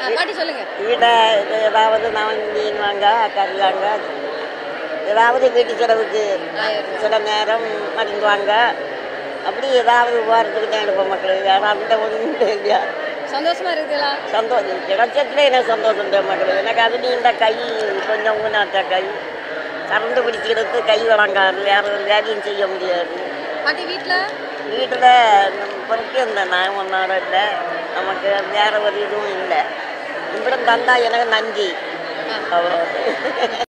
ஆ, பாட்டி சொல்லுங்க வீட்டை ஏதாவது நான் மீன் வாங்க கறி வாங்க ஏதாவது வீட்டு செலவுக்கு ஆயிரம் சில நேரம் மருந்து வாங்க அப்படி ஏதாவது போகிறதுக்கு தான் எடுப்போம் மக்கள் வேறு அந்த ஒன்றும் இல்லையா சந்தோஷமா இருக்குதுங்களா சந்தோஷம் கிடைச்சதுல எனக்கு சந்தோஷம் தான் மக்கள் எனக்கு அது நீண்ட கை கொஞ்சம் ஊனாத்த கை கறந்து பிடிக்கிறது கை வழங்காது வேற ஒரு வேலையும் செய்ய முடியாது பாட்டி வீட்ல வீட்டில் பொறுக்கி இருந்தேன் நான் ஒன்றோட இல்லை நமக்கு வேற ஒரு இதுவும் இல்லை இப்படி தந்தா எனக்கு நன்றி அவ்வளோ